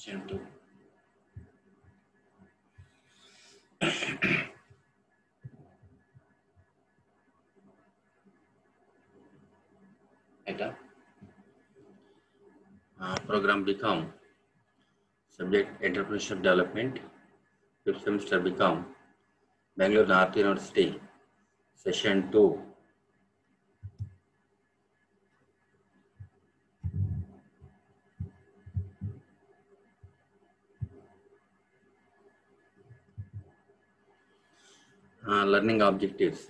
Session two. ಆಯ್ತಾ programme BCom subject entrepreneurship development fifth semester BCom Bengaluru North University session two learning objectives.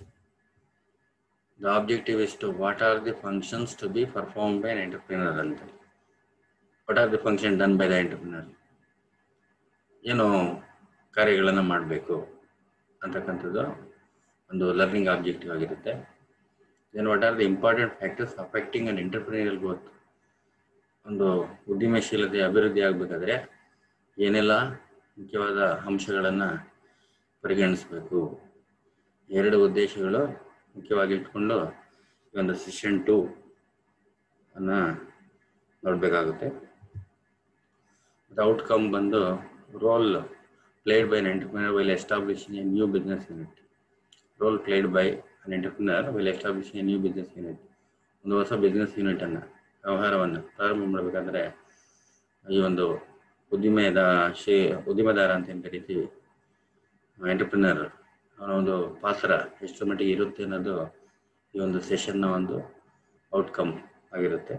The objective is to what are the functions to be performed by an entrepreneur ಅಂತ what are the function done by the entrepreneur ಏನು ಕಾರ್ಯಗಳನ್ನು ಮಾಡಬೇಕು ಅಂತಕ್ಕಂಥದ್ದು ಒಂದು learning objective ಆಗಿರುತ್ತೆ then what are the important factors affecting an entrepreneurial growth ಒಂದು ಉದ್ಯಮಶೀಲತೆ ಅಭಿವೃದ್ಧಿ ಆಗಬೇಕಾದ್ರೆ ಏನೆಲ್ಲ ಮುಖ್ಯವಾದ ಅಂಶಗಳನ್ನು ಪರಿಗಣಿಸಬೇಕು ಎರಡು ಉದ್ದೇಶಗಳು ಮುಖ್ಯವಾಗಿ ಇಟ್ಕೊಂಡು ಈ ಒಂದು ಸೆಷನ್ ಟು ಅನ್ನ ನೋಡಬೇಕಾಗುತ್ತೆ ಮತ್ತು ಔಟ್ಕಮ್ ಬಂದು role played by an entrepreneur will establishing a new business unit role played by an entrepreneur will establishing a new business unit ಒಂದು ಹೊಸ ಬಿಸ್ನೆಸ್ ಯೂನಿಟನ್ನು ವ್ಯವಹಾರವನ್ನು ಪ್ರಾರಂಭ ಮಾಡಬೇಕಾದ್ರೆ ಈ ಒಂದು ಉದ್ದಿಮೆದ ಶೇ ಉದ್ಯಮದಾರ ಅಂತ ಏನು ಕರಿತೀವಿ ಎಂಟರ್ಪ್ರಿನರ್ ಅವನ ಒಂದು ಪಾತ್ರ ಎಷ್ಟು ಮಟ್ಟಿಗೆ ಇರುತ್ತೆ ಅನ್ನೋದು ಈ ಒಂದು ಸೆಷನ್ನ ಒಂದು ಔಟ್ಕಮ್ ಆಗಿರುತ್ತೆ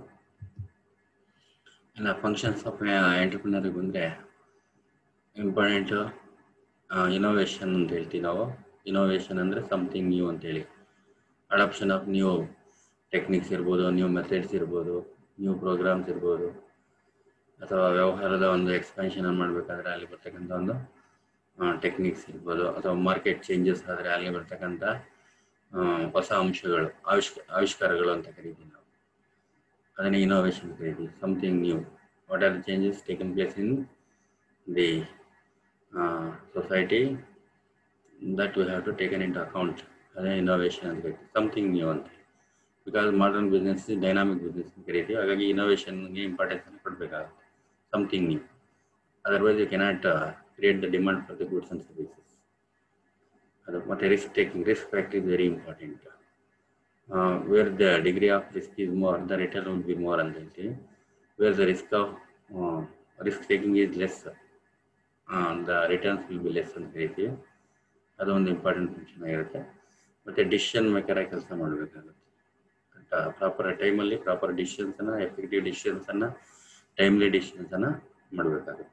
ಇನ್ನು ಫಂಕ್ಷನ್ಸ್ ಆಫ್ ಎಂಟರ್ಪ್ರಿನರಿಗೆ ಬಂದರೆ ಇಂಪಾರ್ಟೆಂಟು ಇನೋವೇಷನ್ ಅಂತ ಹೇಳ್ತೀವಿ ನಾವು ಇನೋವೇಷನ್ ಅಂದರೆ ಸಮಥಿಂಗ್ ನ್ಯೂ ಅಂತೇಳಿ ಅಡಾಪ್ಷನ್ ಆಫ್ ನ್ಯೂ ಟೆಕ್ನಿಕ್ಸ್ ಇರ್ಬೋದು ನ್ಯೂ ಮೆಥಡ್ಸ್ ಇರ್ಬೋದು ನ್ಯೂ ಪ್ರೋಗ್ರಾಮ್ಸ್ ಇರ್ಬೋದು ಅಥವಾ ವ್ಯವಹಾರದ ಒಂದು ಎಕ್ಸ್ಪೆನ್ಷನ್ ಮಾಡಬೇಕಾದ್ರೆ ಅಲ್ಲಿ ಬರ್ತಕ್ಕಂಥ ಒಂದು ಟೆಕ್ನಿಕ್ಸ್ ಇರ್ಬೋದು ಅಥವಾ ಮಾರ್ಕೆಟ್ ಚೇಂಜಸ್ ಆದರೆ ಅಲ್ಲಿ ಬರ್ತಕ್ಕಂಥ ಹೊಸ ಅಂಶಗಳು ಆವಿಷ್ಕ ಆವಿಷ್ಕಾರಗಳು ಅಂತ ಕರಿತೀವಿ ನಾವು ಅದನ್ನೇ ಇನೋವೇಷನ್ ಕರಿತೀವಿ something new what are the changes taken place in the society that we have to taken into account ಅದೇ ಇನೋವೇಷನ್ ಅಂತ ಕರಿತೀವಿ ಸಮಥಿಂಗ್ ನ್ಯೂ ಅಂತ because modern business dynamic business ಅಂತ ಕರಿತೀವಿ ಹಾಗಾಗಿ ಇನೋವೇಷನ್ಗೆ ಇಂಪಾರ್ಟೆನ್ಸ್ ಅನ್ನು ಕೊಡಬೇಕಾಗುತ್ತೆ something new otherwise you cannot create the demand for the goods and services. ಅದು ಮತ್ತೆ risk taking risk factor is very important where the degree of risk is more the return would be more ಅಂತ ಹೇಳ್ತೀವಿ where the risk of risk taking is less the returns will be less ಅಂತ ಕರಿತೀವಿ ಅದು ಒಂದು important function ಆಗಿರುತ್ತೆ ಮತ್ತು decision ಮೇಕರಾಗಿ ಕೆಲಸ ಮಾಡಬೇಕಾಗುತ್ತೆ ಪ್ರಾಪರ್ ಟೈಮಲ್ಲಿ ಪ್ರಾಪರ್ ಡಿಸಿಷನ್ಸನ್ನು ಎಫೆಕ್ಟಿವ್ ಡಿಸಿಷನ್ಸನ್ನು ಟೈಮ್ಲಿ ಡಿಸಿಷನ್ಸನ್ನು ಮಾಡಬೇಕಾಗುತ್ತೆ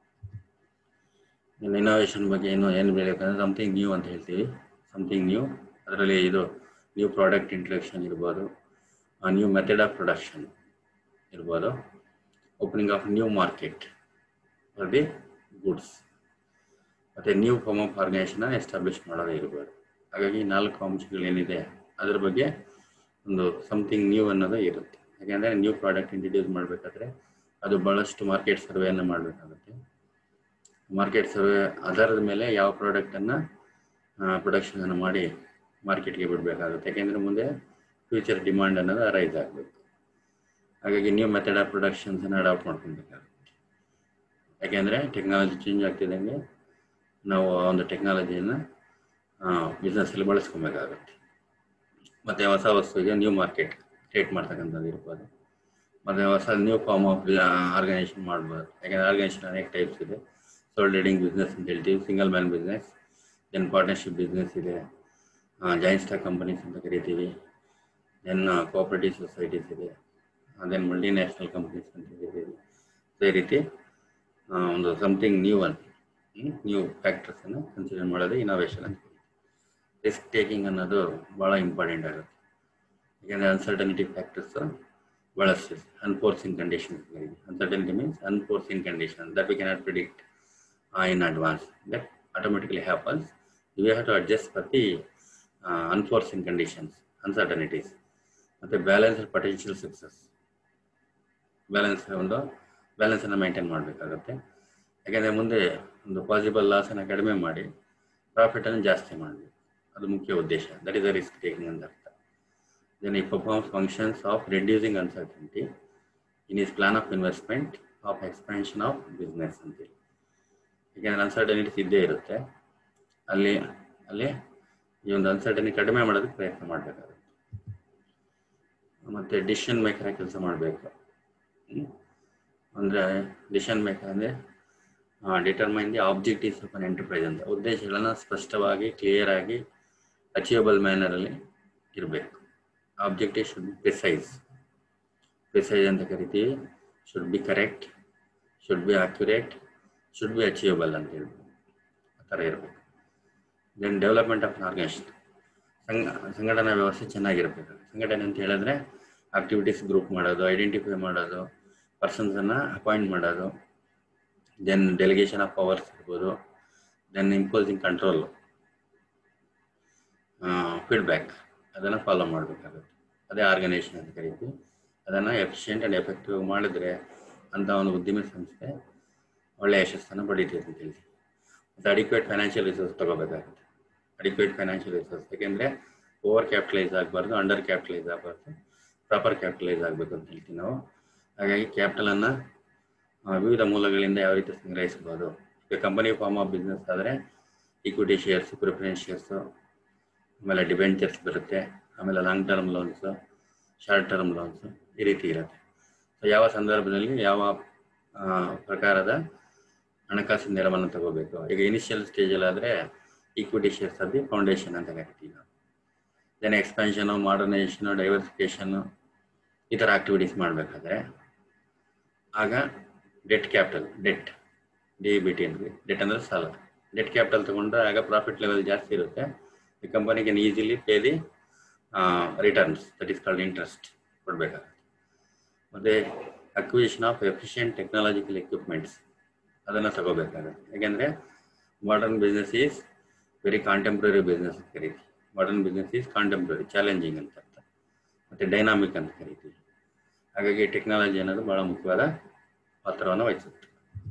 ಇನ್ನು ಇನೋವೇಷನ್ ಬಗ್ಗೆ ಏನು ಏನು ಬೆಳೆಯಬೇಕಂದ್ರೆ ಸಮಥಿಂಗ್ ನ್ಯೂ ಅಂತ ಹೇಳ್ತೀವಿ ಸಮಥಿಂಗ್ ನ್ಯೂ ಅದರಲ್ಲಿ ಇದು ನ್ಯೂ ಪ್ರಾಡಕ್ಟ್ ಇಂಟ್ರಡಕ್ಷನ್ ಇರ್ಬೋದು ನ್ಯೂ ಮೆಥಡ್ ಆಫ್ ಪ್ರೊಡಕ್ಷನ್ ಇರ್ಬೋದು opening of new market for the goods ಮತ್ತು new form of organisation establish ಮಾಡೋದೇ ಇರ್ಬೋದು ಹಾಗಾಗಿ ನಾಲ್ಕು ಅಂಶಗಳೇನಿದೆ ಅದ್ರ ಬಗ್ಗೆ ಒಂದು ಸಮಥಿಂಗ್ ನ್ಯೂ ಅನ್ನೋದು ಇರುತ್ತೆ ಯಾಕೆಂದರೆ ನ್ಯೂ ಪ್ರಾಡಕ್ಟ್ ಇಂಟ್ರಡ್ಯೂಸ್ ಮಾಡಬೇಕಾದ್ರೆ ಅದು ಭಾಳಷ್ಟು ಮಾರ್ಕೆಟ್ ಸರ್ವೆಯನ್ನು ಮಾಡಬೇಕಾಗುತ್ತೆ ಮಾರ್ಕೆಟ್ ಸರ್ವೆ ಆಧಾರದ ಮೇಲೆ ಯಾವ ಪ್ರಾಡಕ್ಟನ್ನು ಪ್ರೊಡಕ್ಷನನ್ನು ಮಾಡಿ ಮಾರ್ಕೆಟ್ಗೆ ಬಿಡಬೇಕಾಗುತ್ತೆ ಯಾಕೆಂದರೆ ಮುಂದೆ ಫ್ಯೂಚರ್ ಡಿಮಾಂಡ್ ಅನ್ನೋದು ರೈಸ್ ಆಗಬೇಕು ಹಾಗಾಗಿ ನ್ಯೂ ಮೆಥಡ್ ಆಫ್ ಪ್ರೊಡಕ್ಷನ್ಸನ್ನು ಅಡಾಪ್ಟ್ ಮಾಡ್ಕೊಬೇಕಾಗುತ್ತೆ ಯಾಕೆಂದರೆ ಟೆಕ್ನಾಲಜಿ ಚೇಂಜ್ ಆಗ್ತಿದ್ದಂಗೆ ನಾವು ಆ ಒಂದು ಟೆಕ್ನಾಲಜಿಯನ್ನು ಬಿಸ್ನೆಸ್ಸಲ್ಲಿ ಬಳಸ್ಕೊಬೇಕಾಗುತ್ತೆ ಮತ್ತು ಹೊಸ ವಸ್ತುವಿಗೆ ನ್ಯೂ ಮಾರ್ಕೆಟ್ ಕ್ರಿಯೇಟ್ ಮಾಡ್ತಕ್ಕಂಥದ್ದು ಇರ್ಬೋದು ಮತ್ತು ಹೊಸ ನ್ಯೂ ಫಾರ್ಮ್ ಆಫ್ ಆರ್ಗನೈಸೇಷನ್ ಮಾಡ್ಬೋದು ಯಾಕೆಂದರೆ ಆರ್ಗನೈಸೇಷನ್ ಅನೇಕ ಟೈಪ್ಸ್ ಇದೆ ಸೋಲ್ ಟ್ರೇಡಿಂಗ್ ಬಿಸ್ನೆಸ್ ಅಂತ ಹೇಳ್ತೀವಿ single man business then partnership business ಇದೆ ಜಾಯಿಂಟ್ ಸ್ಟಾಕ್ ಕಂಪನೀಸ್ ಅಂತ ಕರಿತೀವಿ ದೆನ್ ಕೋಆಪರೇಟಿವ್ ಸೊಸೈಟೀಸ್ ಇದೆ ದೆನ್ ಮಲ್ಟಿನ್ಯಾಷನಲ್ ಕಂಪನೀಸ್ ಅಂತ ಕರಿತೀವಿ ಸೊ ಈ ರೀತಿ ಒಂದು ಸಮಥಿಂಗ್ ನ್ಯೂ ಅನ್ ನ್ಯೂ ಫ್ಯಾಕ್ಟರ್ಸನ್ನು ಕನ್ಸಿಡರ್ ಮಾಡೋದು ಇನೋವೇಷನ್ ಅಂತ ರಿಸ್ಕ್ ಟೇಕಿಂಗ್ ಅನ್ನೋದು ಭಾಳ ಇಂಪಾರ್ಟೆಂಟ್ ಆಗುತ್ತೆ ಯಾಕೆಂದರೆ ಅನ್ಸರ್ಟನಿಟಿ ಫ್ಯಾಕ್ಟರ್ಸು ಭಾಳಷ್ಟು unforeseen conditions uncertainty means unforeseen condition that we cannot predict uh, in advance. That automatically happens. We have to adjust for the uh, unforeseen conditions, uncertainties. ಮತ್ತು balance potential success balance ಒಂದು ಬ್ಯಾಲೆನ್ಸನ್ನು maintain ಮಾಡಬೇಕಾಗುತ್ತೆ ಯಾಕೆಂದರೆ ಮುಂದೆ ಒಂದು possible ಲಾಸನ್ನು ಕಡಿಮೆ ಮಾಡಿ ಪ್ರಾಫಿಟನ್ನು ಜಾಸ್ತಿ ಮಾಡಬೇಕು ಅದು ಮುಖ್ಯ ಉದ್ದೇಶ that is a risk taking ಅಂತ ಅರ್ಥ ದೆನ್ ಈ performs functions of reducing uncertainty in is plan of investment of expansion of business ಅಂತೇಳಿ ಯಾಕೆಂದರೆ ಅನ್ಸರ್ಟನಿಟೀಸ್ ಇದ್ದೇ ಇರುತ್ತೆ ಅಲ್ಲಿ ಅಲ್ಲಿ ಈ ಒಂದು ಅನ್ಸರ್ಟನಿ ಕಡಿಮೆ ಮಾಡೋದಕ್ಕೆ ಪ್ರಯತ್ನ ಮಾಡಬೇಕಾಗುತ್ತೆ ಮತ್ತು ಡಿಸಿಷನ್ ಮೇಕರ್ ಕೆಲಸ ಮಾಡಬೇಕು ಅಂದರೆ ಡಿಸಿಷನ್ ಮೇಕರ್ ಅಂದರೆ determine the objectives of an enterprise ಅಂತ ಉದ್ದೇಶಗಳನ್ನು ಸ್ಪಷ್ಟವಾಗಿ ಕ್ಲಿಯರ್ ಆಗಿ ಅಚೀವಬಲ್ ಮ್ಯಾನರಲ್ಲಿ ಇರಬೇಕು objective should be precise precise ಅಂತ ಕರಿತೀವಿ should be correct should be accurate should be achievable ಅಂತ ಹೇಳ್ಬೋದು ಆ ಥರ ಇರಬೇಕು ದೆನ್ ಡೆವಲಪ್ಮೆಂಟ್ ಆಫ್ ಆರ್ಗನೈಸೇಷನ್ ಸಂಘ ಸಂಘಟನಾ ವ್ಯವಸ್ಥೆ ಚೆನ್ನಾಗಿರಬೇಕು ಸಂಘಟನೆ ಅಂತ ಹೇಳಿದ್ರೆ ಆಕ್ಟಿವಿಟೀಸ್ ಗ್ರೂಪ್ ಮಾಡೋದು ಐಡೆಂಟಿಫೈ ಮಾಡೋದು ಪರ್ಸನ್ಸನ್ನು ಅಪಾಯಿಂಟ್ ಮಾಡೋದು ದೆನ್ ಡೆಲಿಗೇಷನ್ ಆಫ್ ಪವರ್ಸ್ ಇರ್ಬೋದು ದೆನ್ ಇಂಪೋಸಿಂಗ್ ಕಂಟ್ರೋಲ್ ಫೀಡ್ಬ್ಯಾಕ್ ಅದನ್ನು ಫಾಲೋ ಮಾಡಬೇಕಾಗುತ್ತೆ ಅದೇ ಆರ್ಗನೈಸೇಷನ್ ಅಂತ ಕರಿತೀವಿ ಅದನ್ನು ಎಫಿಷಿಯೆಂಟ್ ಆ್ಯಂಡ್ ಎಫೆಕ್ಟಿವ್ ಮಾಡಿದ್ರೆ ಅಂಥ ಒಂದು ಉದ್ಯಮ ಸಂಸ್ಥೆ ಒಳ್ಳೆಯ ಯಶಸ್ಸನ್ನು ಪಡೀತೈತೆ ಅಂತ ಹೇಳ್ತೀವಿ ಮತ್ತು ಅಡಿಕ್ವೇಟ್ ಫೈನಾನ್ಷಿಯಲ್ ರಿಸೋರ್ಸ್ ತಗೋಬೇಕಾಗುತ್ತೆ ಅಡಿಕ್ವೇಟ್ ಫೈನಾನ್ಷಿಯಲ್ ರಿಸೋರ್ಸ್ ಯಾಕೆಂದರೆ ಓವರ್ ಕ್ಯಾಪಿಟಲೈಸ್ ಆಗಬಾರ್ದು ಅಂಡರ್ ಕ್ಯಾಪಿಟಲೈಸ್ ಆಗಬಾರ್ದು ಪ್ರಾಪರ್ ಕ್ಯಾಪಿಟಲೈಸ್ ಆಗಬೇಕು ಅಂತ ಹೇಳ್ತೀವಿ ನಾವು ಹಾಗಾಗಿ ಕ್ಯಾಪಿಟಲನ್ನು ವಿವಿಧ ಮೂಲಗಳಿಂದ ಯಾವ ರೀತಿ ಸಂಗ್ರಹಿಸ್ಬೋದು ಈಗ ಕಂಪನಿ ಫಾರ್ಮ್ ಆಫ್ ಬಿಸ್ನೆಸ್ ಆದರೆ ಈಕ್ವಿಟಿ ಶೇರ್ಸ್ ಪ್ರಿಫರೆನ್ಸ್ ಶೇರ್ಸು ಆಮೇಲೆ ಡಿಬೆಂಚರ್ಸ್ ಬರುತ್ತೆ ಆಮೇಲೆ long term loans short term loans ಈ ರೀತಿ ಇರುತ್ತೆ ಸೊ ಯಾವ ಸಂದರ್ಭದಲ್ಲಿ ಯಾವ ಪ್ರಕಾರದ ಹಣಕಾಸಿನ ನೆರವನ್ನು ತಗೋಬೇಕು ಈಗ ಇನಿಷಿಯಲ್ ಸ್ಟೇಜಲ್ಲಾದರೆ equity shares of the foundation ಅಂತ ಕರಿತೀವಿ ನಾವು ದೆನ್ ಎಕ್ಸ್ಪೆನ್ಷನು ಮಾಡರ್ನೈಸೇಷನು ಡೈವರ್ಸಿಫಿಕೇಷನ್ನು ಈ ಥರ ಆಕ್ಟಿವಿಟೀಸ್ ಮಾಡಬೇಕಾದ್ರೆ ಆಗ debt capital debt D B T ಅಂದರೆ ಡೆಟ್ ಅಂದರೆ ಸಾಲ ಡೆಟ್ ಕ್ಯಾಪಿಟಲ್ ತೊಗೊಂಡ್ರೆ ಆಗ ಪ್ರಾಫಿಟ್ ಲೆವೆಲ್ ಜಾಸ್ತಿ ಇರುತ್ತೆ the company can easily pay the returns that is called interest ಕೊಡಬೇಕಾಗುತ್ತೆ ಮತ್ತು acquisition of efficient technological equipments ಅದನ್ನು ತಗೋಬೇಕಾಗುತ್ತೆ ಯಾಕೆಂದರೆ modern business is very contemporary business ಅಂತ ಕರಿತೀವಿ modern business is contemporary challenging ಅಂತ ಅರ್ಥ ಮತ್ತು ಡೈನಾಮಿಕ್ ಅಂತ ಕರಿತೀವಿ ಹಾಗಾಗಿ ಟೆಕ್ನಾಲಜಿ ಅನ್ನೋದು ಭಾಳ ಮುಖ್ಯವಾದ ಪಾತ್ರವನ್ನು ವಹಿಸುತ್ತೆ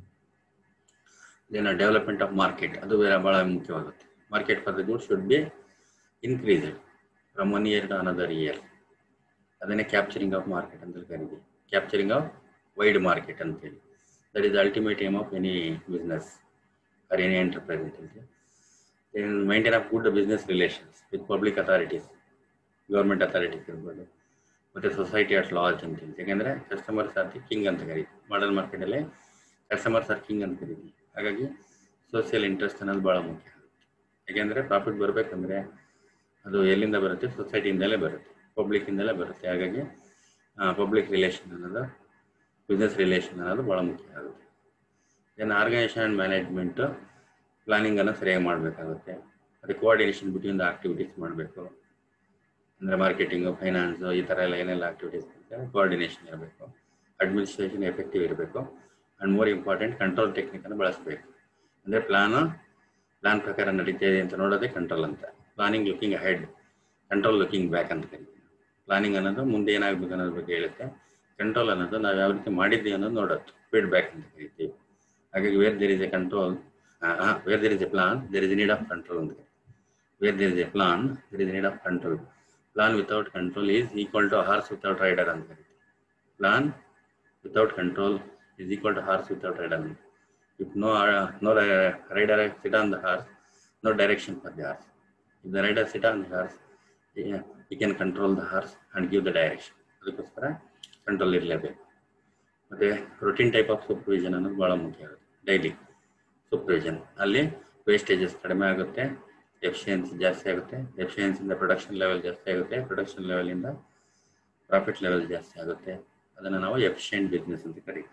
ದೆನ್ ಡೆವಲಪ್ಮೆಂಟ್ ಆಫ್ ಮಾರ್ಕೆಟ್ ಅದು ಬೇರೆ ಭಾಳ ಮುಖ್ಯವಾಗುತ್ತೆ market for the good should be increased from one year to another year ಅದನ್ನೇ ಕ್ಯಾಪ್ಚರಿಂಗ್ ಆಫ್ ಮಾರ್ಕೆಟ್ ಅಂತ ಕರಿತೀವಿ ಕ್ಯಾಪ್ಚರಿಂಗ್ ಆಫ್ ವೈಡ್ ಮಾರ್ಕೆಟ್ ಅಂತೇಳಿ that is ultimate aim of any business or any enterprise ಅಂತ ಹೇಳ್ತೀವಿ then maintain of good business relations with public authorities government authorities ಇರ್ಬೋದು ಮತ್ತು society at large ಅಂತ ಹೇಳಿ ಯಾಕೆಂದರೆ ಕಸ್ಟಮರ್ಸ್ ಆರ್ ದಿ ಕಿಂಗ್ ಅಂತ ಕರಿತೀವಿ ಮಾಡಲ್ ಮಾರ್ಕೆಟಲ್ಲಿ ಕಸ್ಟಮರ್ಸ್ ಆರ್ ಕಿಂಗ್ ಅಂತ ಕರಿತೀವಿ ಹಾಗಾಗಿ ಸೋಷಿಯಲ್ ಇಂಟ್ರೆಸ್ಟ್ ಅನ್ನೋದು ಭಾಳ ಮುಖ್ಯ ಯಾಕೆಂದರೆ ಪ್ರಾಫಿಟ್ ಬರಬೇಕಂದ್ರೆ ಅದು ಎಲ್ಲಿಂದ ಬರುತ್ತೆ ಸೊಸೈಟಿಯಿಂದಲೇ ಬರುತ್ತೆ ಪಬ್ಲಿಕ್ಕಿಂದಲೇ ಬರುತ್ತೆ ಹಾಗಾಗಿ ಪಬ್ಲಿಕ್ ರಿಲೇಷನ್ ಅನ್ನೋದು ಬಿಸ್ನೆಸ್ ರಿಲೇಷನ್ ಅನ್ನೋದು ಭಾಳ ಮುಖ್ಯ ಆಗುತ್ತೆ ದೆನ್ ಆರ್ಗನೈಸೇಷನ್ ಆ್ಯಂಡ್ ಮ್ಯಾನೇಜ್ಮೆಂಟು ಪ್ಲಾನಿಂಗನ್ನು ಸರಿಯಾಗಿ ಮಾಡಬೇಕಾಗುತ್ತೆ ಮತ್ತು ಕೋಆರ್ಡಿನೇಷನ್ ಬಿಟ್ವೀನ್ ದ ಆಕ್ಟಿವಿಟೀಸ್ ಮಾಡಬೇಕು ಅಂದರೆ ಮಾರ್ಕೆಟಿಂಗು ಫೈನಾನ್ಸು ಈ ಥರ ಎಲ್ಲ ಏನೆಲ್ಲ ಆಕ್ಟಿವಿಟೀಸ್ ಇರುತ್ತೆ ಕೋಆರ್ಡಿನೇಷನ್ ಇರಬೇಕು ಅಡ್ಮಿನಿಸ್ಟ್ರೇಷನ್ ಎಫೆಕ್ಟಿವ್ ಇರಬೇಕು ಆ್ಯಂಡ್ ಮೋರ್ ಇಂಪಾರ್ಟೆಂಟ್ ಕಂಟ್ರೋಲ್ ಟೆಕ್ನಿಕನ್ನು ಬಳಸಬೇಕು ಅಂದರೆ ಪ್ಲಾನು ಪ್ಲಾನ್ ಪ್ರಕಾರ ನಡೀತಾ ಇದೆ ಅಂತ ನೋಡೋದೇ ಕಂಟ್ರೋಲ್ ಅಂತ planning looking head control looking back ಅಂತ ಕರಿತೀವಿ ಪ್ಲಾನಿಂಗ್ ಅನ್ನೋದು ಮುಂದೆ ಏನಾಗಬೇಕು ಅನ್ನೋದ್ರ ಬಗ್ಗೆ ಹೇಳುತ್ತೆ ಕಂಟ್ರೋಲ್ ಅನ್ನೋದು ನಾವು ಯಾವ ರೀತಿ ಮಾಡಿದ್ದೀವಿ ಅನ್ನೋದು ನೋಡೋದು ಫೀಡ್ಬ್ಯಾಕ್ ಅಂತ ಕರಿತೀವಿ ಹಾಗಾಗಿ where there is a control where there is a plan there is need of control ಅಂತ where there is a plan there is need of control plan without control is equal to horse without rider ಅಂತ ಕರಿತೀವಿ plan without control is equal to horse without rider if no no rider sit on the horse no direction for the horse if the rider sit on the horse ಈ can control the horse and give the direction ಅದಕ್ಕೋಸ್ಕರ control ಇರಲೇಬೇಕು ಮತ್ತು routine type of supervision ಅನ್ನೋದು ಭಾಳ ಮುಖ್ಯ ಆಗುತ್ತೆ daily supervision ಅಲ್ಲಿ wastages ಕಡಿಮೆ ಆಗುತ್ತೆ ಎಫಿಷಿಯನ್ಸಿ ಜಾಸ್ತಿ ಆಗುತ್ತೆ ಎಫಿಷಿಯನ್ಸಿಂದ ಪ್ರೊಡಕ್ಷನ್ ಲೆವೆಲ್ ಜಾಸ್ತಿ ಆಗುತ್ತೆ ಪ್ರೊಡಕ್ಷನ್ ಲೆವೆಲಿಂದ ಪ್ರಾಫಿಟ್ ಲೆವೆಲ್ ಜಾಸ್ತಿ ಆಗುತ್ತೆ ಅದನ್ನು ನಾವು ಎಫಿಷಿಯೆಂಟ್ ಬಿಸ್ನೆಸ್ ಅಂತ ಕರೀತೀವಿ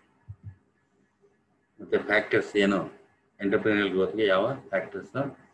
ಮತ್ತು ಫ್ಯಾಕ್ಟರ್ಸ್ ಏನು ಎಂಟರ್ಪ್ರಿನಿಯಲ್ ಗ್ರೋತ್ಗೆ ಯಾವ ಫ್ಯಾಕ್ಟರ್ಸ್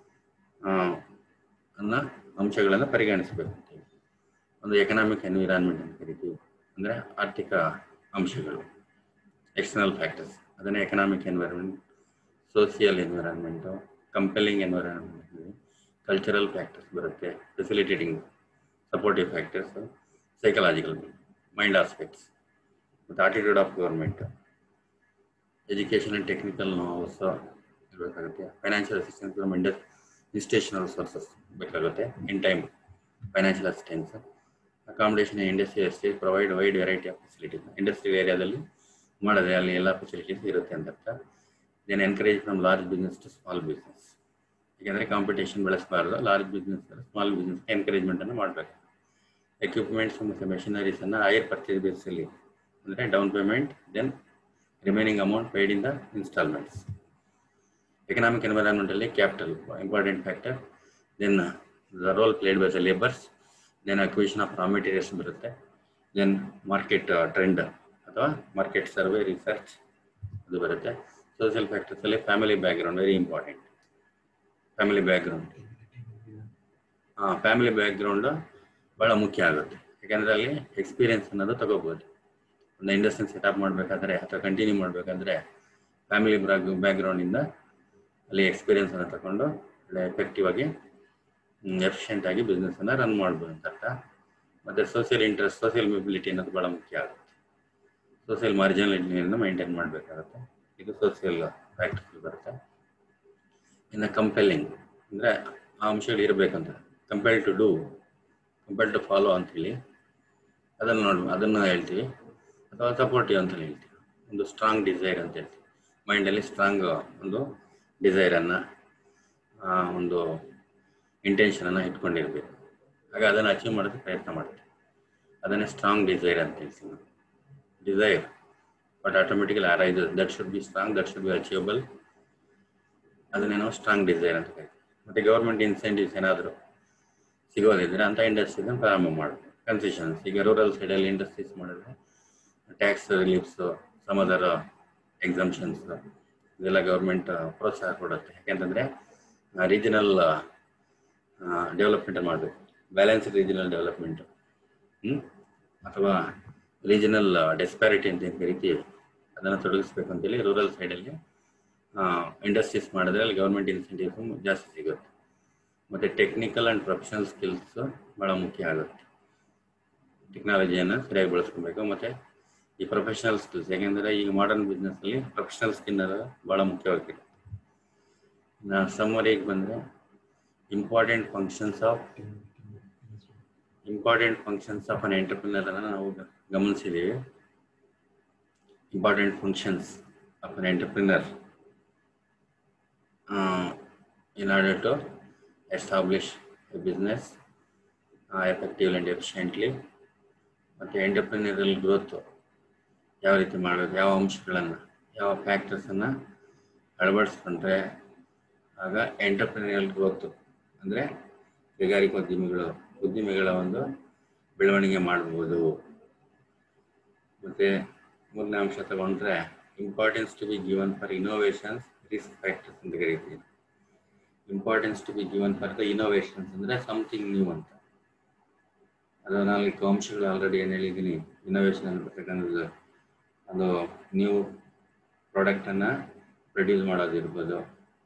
ಅನ್ನ ಅಂಶಗಳನ್ನು ಪರಿಗಣಿಸಬೇಕು ಅಂತೇಳಿ ಒಂದು ಎಕನಾಮಿಕ್ ಎನ್ವಿರಾನ್ಮೆಂಟ್ ಅಂತ ಕರಿತೀವಿ ಅಂದರೆ ಆರ್ಥಿಕ ಅಂಶಗಳು ಎಕ್ಸ್ಟರ್ನಲ್ ಫ್ಯಾಕ್ಟರ್ಸ್ ಅದನ್ನೇ economic environment social environment compelling environment cultural factors ಬರುತ್ತೆ facilitating supportive factors psychological mind aspects ಮತ್ತು attitude of government education and technical ನಾವ್ಸ್ ಇರಬೇಕಾಗುತ್ತೆ financial assistance from institutional sources ಬೇಕಾಗುತ್ತೆ in time financial assistance accommodation industry estate provide wide variety of facilities industrial ಏರಿಯಾದಲ್ಲಿ ಮಾಡಿದ್ರೆ ಅಲ್ಲಿ ಎಲ್ಲ facilities ಇರುತ್ತೆ ಅಂತ ಅರ್ಥ then encourage from large business to small business ಯಾಕೆಂದರೆ competition ಬೆಳೆಸಬಾರ್ದು large business small business ಎನ್ಕರೇಜ್ಮೆಂಟನ್ನು ಮಾಡಬೇಕು ಎಕ್ವಿಪ್ಮೆಂಟ್ಸ್ ಮತ್ತು ಮೆಷಿನರೀಸನ್ನು ಹೈಯರ್ ಪರ್ಚೇಸ್ ಬೇಸಲ್ಲಿ ಅಂದರೆ down payment then remaining amount paid in the installments economic ಎನ್ವೈರನ್ಮೆಂಟಲ್ಲಿ capital important factor then the role played by the labours then acquisition of raw materials ಬರುತ್ತೆ then market trend ಅಥವಾ market survey research ಅದು ಬರುತ್ತೆ social ಫ್ಯಾಕ್ಟರ್ಸಲ್ಲಿ family background very important family background ಹಾಂ family background ಭಾಳ ಮುಖ್ಯ ಆಗುತ್ತೆ ಯಾಕೆಂದರೆ ಅಲ್ಲಿ ಎಕ್ಸ್ಪೀರಿಯನ್ಸ್ ಅನ್ನೋದು ತಗೋಬೋದು ಒಂದು ಇಂಡಸ್ಟ್ರಿ ಸೆಟಪ್ ಮಾಡಬೇಕಾದ್ರೆ ಅಥವಾ ಕಂಟಿನ್ಯೂ ಮಾಡಬೇಕಾದ್ರೆ ಫ್ಯಾಮಿಲಿ ಬ್ಯಾಕ್ ಬ್ಯಾಕ್ಗ್ರೌಂಡಿಂದ ಅಲ್ಲಿ ಎಕ್ಸ್ಪೀರಿಯನ್ಸನ್ನು ತಗೊಂಡು ಒಳ್ಳೆ ಎಫೆಕ್ಟಿವ್ ಆಗಿ ಎಫಿಷಿಯೆಂಟ್ ಆಗಿ ಬಿಸ್ನೆಸ್ಸನ್ನು ರನ್ ಮಾಡ್ಬೋದು ಅಂತ ಅರ್ಥ ಮತ್ತು ಸೋಷಿಯಲ್ ಇಂಟ್ರೆಸ್ಟ್ ಸೋಷಿಯಲ್ ಮೊಬಿಲಿಟಿ ಅನ್ನೋದು ಭಾಳ ಮುಖ್ಯ ಆಗುತ್ತೆ ಸೋಷಿಯಲ್ ಮಾರ್ಜಿನಲಿಟಿಯನ್ನು ಮೈಂಟೈನ್ ಮಾಡಬೇಕಾಗುತ್ತೆ ಇದು ಸೋಷಿಯಲ್ ಫ್ಯಾಕ್ಟರ್ಸ್ ಬರುತ್ತೆ ಇನ್ನು ಕಂಪೆಲ್ಲಿಂಗ್ ಅಂದರೆ ಆ ಅಂಶಗಳು ಇರಬೇಕಂತ compare to do compare to follow ಅಂತೇಳಿ ಅದನ್ನು ನೋಡಿ ಅದನ್ನು ಹೇಳ್ತೀವಿ ಅಥವಾ ಸಪೋರ್ಟಿವ್ ಅಂತ ಹೇಳ್ತೀವಿ ಒಂದು ಸ್ಟ್ರಾಂಗ್ ಡಿಸೈರ್ ಅಂತ ಹೇಳ್ತೀವಿ ಮೈಂಡಲ್ಲಿ ಸ್ಟ್ರಾಂಗ್ ಒಂದು ಡಿಸೈರನ್ನು ಒಂದು ಇಂಟೆನ್ಷನನ್ನು ಇಟ್ಕೊಂಡಿರಬೇಕು ಆಗ ಅದನ್ನು ಅಚೀವ್ ಮಾಡೋಕ್ಕೆ ಪ್ರಯತ್ನ ಮಾಡ್ತೀವಿ ಅದನ್ನೇ ಸ್ಟ್ರಾಂಗ್ ಡಿಸೈರ್ ಅಂತ ಹೇಳ್ತೀವಿ ನಾವು ಡಿಸೈರ್ ಬಟ್ ಆಟೋಮೆಟಿಕಲಿ ಆರೈದು that should be strong that should be achievable ಅದನ್ನೇ ನಾವು ಸ್ಟ್ರಾಂಗ್ ಡಿಸೈರ್ ಅಂತ ಕರಿತೀವಿ ಮತ್ತು ಗೌರ್ಮೆಂಟ್ ಇನ್ಸೆಂಟಿವ್ಸ್ ಏನಾದರೂ ಸಿಗೋದಿದ್ರೆ ಅಂಥ ಇಂಡಸ್ಟ್ರೀಸನ್ನು ಪ್ರಾರಂಭ ಮಾಡಬೇಕು ಕನ್ಸೆಷನ್ಸ್ ಈಗ ರೂರಲ್ ಸೈಡಲ್ಲಿ ಇಂಡಸ್ಟ್ರೀಸ್ ಮಾಡಿದ್ರೆ tax reliefs some other exemptions ಇದೆಲ್ಲ ಗೌರ್ಮೆಂಟ್ ಪ್ರೋತ್ಸಾಹ ಕೊಡುತ್ತೆ ಯಾಕೆಂತಂದರೆ ರೀಜನಲ್ ಡೆವಲಪ್ಮೆಂಟ್ ಮಾಡಬೇಕು ಬ್ಯಾಲೆನ್ಸ್ ರೀಜನಲ್ ಡೆವಲಪ್ಮೆಂಟು ಅಥವಾ ರೀಜನಲ್ ಡೆಸ್ಪ್ಯಾರಿಟಿ ಅಂತ ಏನು ಕರಿತೀವಿ ಅದನ್ನು ತೊಡಗಿಸ್ಬೇಕು ಅಂತೇಳಿ ರೂರಲ್ ಸೈಡಲ್ಲಿ ಇಂಡಸ್ಟ್ರೀಸ್ ಮಾಡಿದ್ರೆ ಅಲ್ಲಿ ಗೌರ್ಮೆಂಟ್ ಇನ್ಸೆಂಟಿವ್ಸ್ ಜಾಸ್ತಿ ಸಿಗುತ್ತೆ ಮತ್ತು ಟೆಕ್ನಿಕಲ್ ಆ್ಯಂಡ್ ಪ್ರೊಫೆಷನಲ್ ಸ್ಕಿಲ್ಸ್ ಭಾಳ ಮುಖ್ಯ ಆಗುತ್ತೆ ಟೆಕ್ನಾಲಜಿಯನ್ನು ಸರಿಯಾಗಿ ಬಳಸ್ಕೊಬೇಕು ಮತ್ತು ಈ ಪ್ರೊಫೆಷನಲ್ ಸ್ಕಿಲ್ಸ್ ಯಾಕೆಂದರೆ ಈಗ ಮಾಡರ್ನ್ ಬಿಸ್ನೆಸ್ಸಲ್ಲಿ ಪ್ರೊಫೆಷನಲ್ ಸ್ಕಿಲ್ ಅನ್ನೋದು ಭಾಳ ಮುಖ್ಯವಾಗಿದೆ ನಾ ಸಮ್ಮರಿಗೆ ಬಂದರೆ important functions of important functions of an entrepreneur ಅನ್ನು ನಾವು ಗಮನಿಸಿದ್ದೀವಿ important functions of an entrepreneur in order to establish a business uh, effectively and efficiently ಮತ್ತು ಎಂಟರ್ಪ್ರಿನರಲ್ ಗ್ರೋತ್ ಯಾವ ರೀತಿ ಮಾಡಬೇಕು ಯಾವ ಅಂಶಗಳನ್ನು ಯಾವ ಫ್ಯಾಕ್ಟರ್ಸನ್ನು ಅಳವಡಿಸ್ಕೊಂಡ್ರೆ ಆಗ ಎಂಟರ್ಪ್ರಿನರಲ್ ಗ್ರೋತ್ ಅಂದರೆ ಕೈಗಾರಿಕೋದ್ಯಮಿಗಳು ಉದ್ಯಮಿಗಳ ಒಂದು ಬೆಳವಣಿಗೆ ಮಾಡ್ಬೋದು ಮತ್ತು ಮೂರನೇ ಅಂಶ ತಗೊಂಡ್ರೆ importance to be given for innovations risk factors ಅಂತ ಕರಿತೀವಿ importance to be given for the innovations ಅಂದರೆ ಸಮಥಿಂಗ್ ನ್ಯೂ ಅಂತ ಅದು ನಾಲ್ಕು ಅಂಶಗಳು ಆಲ್ರೆಡಿ ಏನು ಹೇಳಿದ್ದೀನಿ ಇನೋವೇಷನ್ ಅನ್ನತಕ್ಕಂಥದ್ದು ಅದು ನ್ಯೂ ಪ್ರಾಡಕ್ಟನ್ನು ಪ್ರೊಡ್ಯೂಸ್ ಮಾಡೋದಿರ್ಬೋದು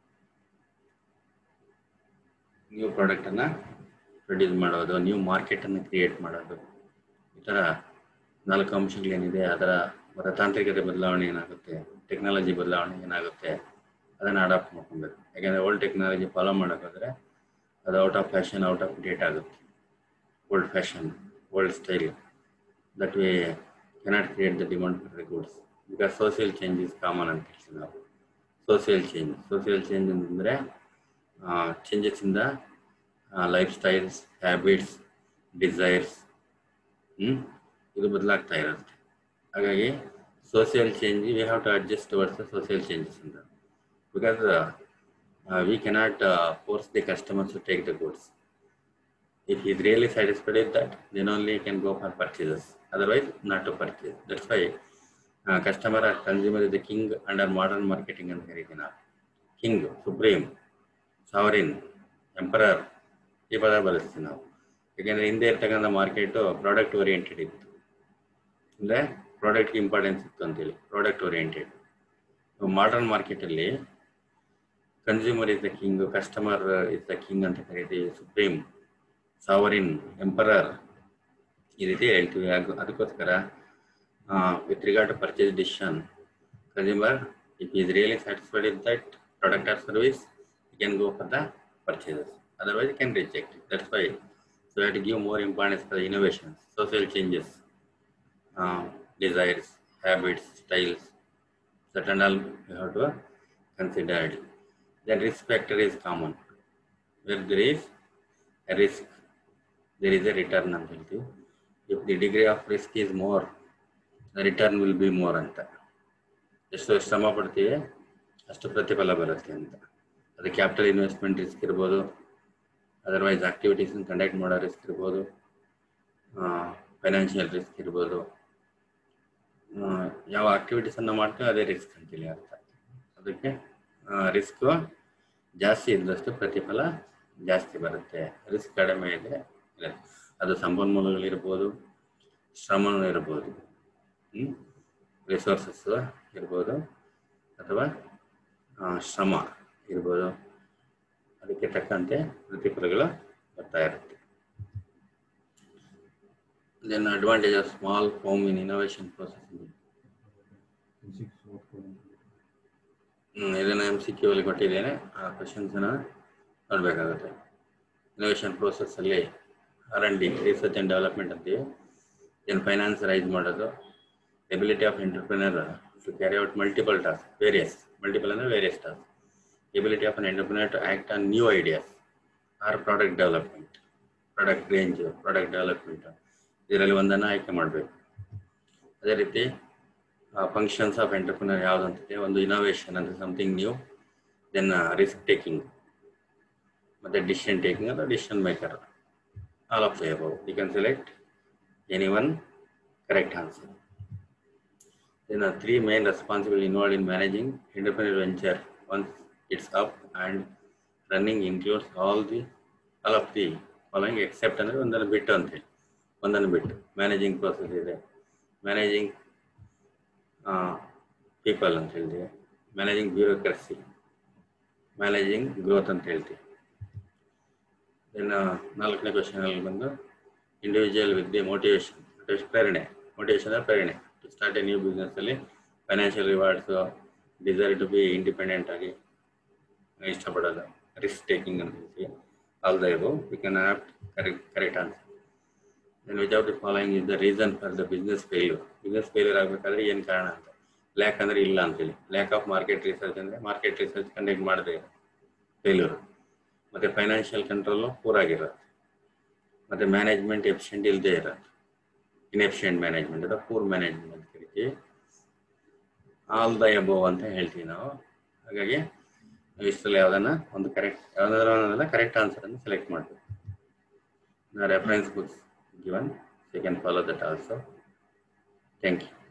ನ್ಯೂ ಪ್ರಾಡಕ್ಟನ್ನು ಪ್ರೊಡ್ಯೂಸ್ ಮಾಡೋದು ನ್ಯೂ ಮಾರ್ಕೆಟನ್ನು ಕ್ರಿಯೇಟ್ ಮಾಡೋದು ಈ ಥರ ನಾಲ್ಕು ಅಂಶಗಳೇನಿದೆ ಅದರ ಮತ್ತು ತಾಂತ್ರಿಕತೆ ಬದಲಾವಣೆ ಏನಾಗುತ್ತೆ ಟೆಕ್ನಾಲಜಿ ಬದಲಾವಣೆ ಏನಾಗುತ್ತೆ ಅದನ್ನು ಅಡಾಪ್ಟ್ ಮಾಡ್ಕೊಬೇಕು ಯಾಕೆಂದರೆ ಓಲ್ಡ್ ಟೆಕ್ನಾಲಜಿ ಫಾಲೋ ಮಾಡೋಕ್ಕಾದ್ರೆ ಅದು out of fashion out of date ಆಗುತ್ತೆ old fashion old style that way cannot create the demand for the goods because social change is common ಅಂತ ಹೇಳ್ತೀವಿ ನಾವು ಸೋಷಿಯಲ್ ಚೇಂಜ್ ಸೋಷಿಯಲ್ ಚೇಂಜ್ ಅಂತಂದರೆ changes in the lifestyles habits desires ಇದು ಬದಲಾಗ್ತಾ ಇರುತ್ತೆ ಹಾಗಾಗಿ social change we have to adjust towards the social changes ಅಂತ because we cannot force the customers to take the goods if he is really satisfied with that, then only he can go for purchases. Otherwise, not to purchase. That's why uh, customer or consumer is the king under modern marketing and ಕರಿತೀವಿ ನಾವು king supreme sovereign emperor ಈ ಪದ ಬಳಸ್ತೀವಿ ನಾವು ಯಾಕೆಂದರೆ ಹಿಂದೆ ಇರ್ತಕ್ಕಂಥ market product oriented ಇತ್ತು ಅಂದರೆ ಪ್ರಾಡಕ್ಟ್ಗೆ ಇಂಪಾರ್ಟೆನ್ಸ್ ಇತ್ತು ಅಂತೇಳಿ ಪ್ರಾಡಕ್ಟ್ ಓರಿಯೆಂಟೆಡ್ ಮಾಡರ್ನ್ ಮಾರ್ಕೆಟಲ್ಲಿ consumer is the king customer is the king ಅಂತ ಕರಿತೀವಿ ಸುಪ್ರೀಂ ಸಾವರಿನ್ ಎಂಪರರ್ ಈ ರೀತಿ ಹೇಳ್ತೀವಿ ಅದಕ್ಕೋಸ್ಕರ with regard to purchase decision consumer if is really satisfied with that product or service you can go for the purchases otherwise you can reject that's why so had give more importance for innovations social changes desires habits, styles, certain all you have to consider. it. Then risk factor is common. Where there is a risk, there is a return ಅಂತ ಹೇಳ್ತೀವಿ. If the degree of risk is more, the return will be more ಅಂತ. ಎಷ್ಟು ಶ್ರಮ ಪಡ್ತೀವಿ ಅಷ್ಟು ಪ್ರತಿಫಲ ಬರುತ್ತೆ ಅಂತ ಅದು ಕ್ಯಾಪಿಟಲ್ ಇನ್ವೆಸ್ಟ್ಮೆಂಟ್ ರಿಸ್ಕ್ ಇರ್ಬೋದು ಅದರ್ವೈಸ್ ಆಕ್ಟಿವಿಟೀಸ್ ಕಂಡಕ್ಟ್ ಮಾಡೋ ರಿಸ್ಕ್ ಇರ್ಬೋದು ಫೈನಾನ್ಷಿಯಲ್ ರಿಸ್ಕ್ ಇರ್ಬೋದು ಆ, ಯಾವ ಆಕ್ಟಿವಿಟೀಸನ್ನು ಮಾಡ್ತೀವಿ ಅದೇ ರಿಸ್ಕ್ ಅಂತೇಳಿ ಅರ್ಥ ಅದಕ್ಕೆ ರಿಸ್ಕ್ ಜಾಸ್ತಿ ಇದ್ದಷ್ಟು ಪ್ರತಿಫಲ ಜಾಸ್ತಿ ಬರುತ್ತೆ ರಿಸ್ಕ್ ಕಡಿಮೆ ಇದೆ ಇಲ್ಲ. ಅದು ಸಂಪನ್ಮೂಲಗಳಿರ್ಬೋದು ಶ್ರಮನೂ ಇರ್ಬೋದು ರಿಸೋರ್ಸಸ್ ಇರ್ಬೋದು ಅಥವಾ ಆ, ಶ್ರಮ ಇರ್ಬೋದು ಅದಕ್ಕೆ ತಕ್ಕಂತೆ ಪ್ರತಿಫಲಗಳು ಬರ್ತಾ ಇರುತ್ತೆ then advantage of small firm in innovation processing ಇದನ್ನು ಎಮ್ ಸಿ ಕ್ಯೂ ಅಲ್ಲಿ ಕೊಟ್ಟಿದ್ದೇನೆ ಆ ಕ್ವಶನ್ಸನ್ನ ನೋಡಬೇಕಾಗುತ್ತೆ ಇನೋವೇಷನ್ ಪ್ರೋಸೆಸ್ಸಲ್ಲಿ R and D research and development ಅಂತೀವಿ ಏನು ಫೈನಾನ್ಸ್ ರೈಸ್ ಮಾಡೋದು ability of entrepreneur to carry out multiple task various multiple ಅಂದರೆ various task ability of an entrepreneur to act on new ideas or product development product range product development ಇದರಲ್ಲಿ ಒಂದನ್ನು ಆಯ್ಕೆ ಮಾಡಬೇಕು ಅದೇ ರೀತಿ ಫಂಕ್ಷನ್ಸ್ ಆಫ್ ಎಂಟರ್ಪ್ರಿನರ್ ಯಾವುದಂತಿದೆ ಒಂದು innovation ಅಂದರೆ something new then risk taking ಮತ್ತು ಡಿಸಿಷನ್ ಟೇಕಿಂಗ್ ಅಥವಾ decision maker all of the above you can select any one correct answer Then uh, three main responsibilities involved in managing entrepreneurial venture once it's up and running includes all the all of the following except ಅಂದರೆ ಒಂದನ್ನು ಬಿಟ್ಟು ಅಂತ ಹೇಳಿ ಒಂದನ್ನು ಬಿಟ್ಟು managing process ಇದೆ managing people ಅಂತ ಹೇಳ್ತೀವಿ ಮ್ಯಾನೇಜಿಂಗ್ ಬ್ಯೂರೋಕ್ರಸಿ ಮ್ಯಾನೇಜಿಂಗ್ ಗ್ರೋತ್ ಅಂತ ಹೇಳ್ತೀವಿ ದೆನ್ ನಾಲ್ಕನೇ ಕ್ವಶನಲ್ಲಿ ಬಂದು ಇಂಡಿವಿಜುವಲ್ ವಿತ್ ದಿ ಮೋಟಿವೇಶನ್ ಪ್ರೇರಣೆ ಮೋಟಿವೇಶನ್ ಅಂದರೆ ಪ್ರೇರಣೆ ಟು ಸ್ಟಾರ್ಟ್ ಎ ನ್ಯೂ ಬಿಸ್ನೆಸ್ಸಲ್ಲಿ financial rewards desire to be independent ಆಗಿ ಇಷ್ಟಪಡೋದು ರಿಸ್ಕ್ ಟೇಕಿಂಗ್ ಅಂತ ಹೇಳ್ತೀವಿ all the above we can opt correct correct answer then which out the following is the reason for the business failure business failure ಆಗಬೇಕಾದ್ರೆ ಏನು ಕಾರಣ ಅಂತ lack ಅಂದರೆ ಇಲ್ಲ ಅಂತೇಳಿ ಲ್ಯಾಕ್ ಆಫ್ ಮಾರ್ಕೆಟ್ ರಿಸರ್ಚ್ ಅಂದರೆ ಮಾರ್ಕೆಟ್ ರಿಸರ್ಚ್ ಕಂಡಕ್ಟ್ ಮಾಡದೆ ಫೇಲ್ಯೂರ್ ಮತ್ತು ಫೈನಾನ್ಷಿಯಲ್ ಕಂಟ್ರೋಲು ಪೂರಾಗಿರೋದು ಮತ್ತು ಮ್ಯಾನೇಜ್ಮೆಂಟ್ ಎಫಿಷಿಯಂಟ್ ಇಲ್ಲದೆ ಇರೋದು ಇನ್ಎಫಿಷಿಯಂಟ್ ಮ್ಯಾನೇಜ್ಮೆಂಟ್ ಅಥವಾ ಪೂರ್ ಮ್ಯಾನೇಜ್ಮೆಂಟ್ ಅಂತ ಕರಿತೀವಿ ಆಲ್ ದ ಎಬೋವ್ ಅಂತ ಹೇಳ್ತೀವಿ ನಾವು ಹಾಗಾಗಿ ನಾವು ಇಷ್ಟರಲ್ಲಿ ಯಾವುದನ್ನ ಒಂದು ಕರೆಕ್ಟ್ ಯಾವುದಾದ್ರೂ ಒಂದನ್ನ ಕರೆಕ್ಟ್ ಆನ್ಸರನ್ನು ಸೆಲೆಕ್ಟ್ ಮಾಡಬೇಕು reference books given you can follow that also thank you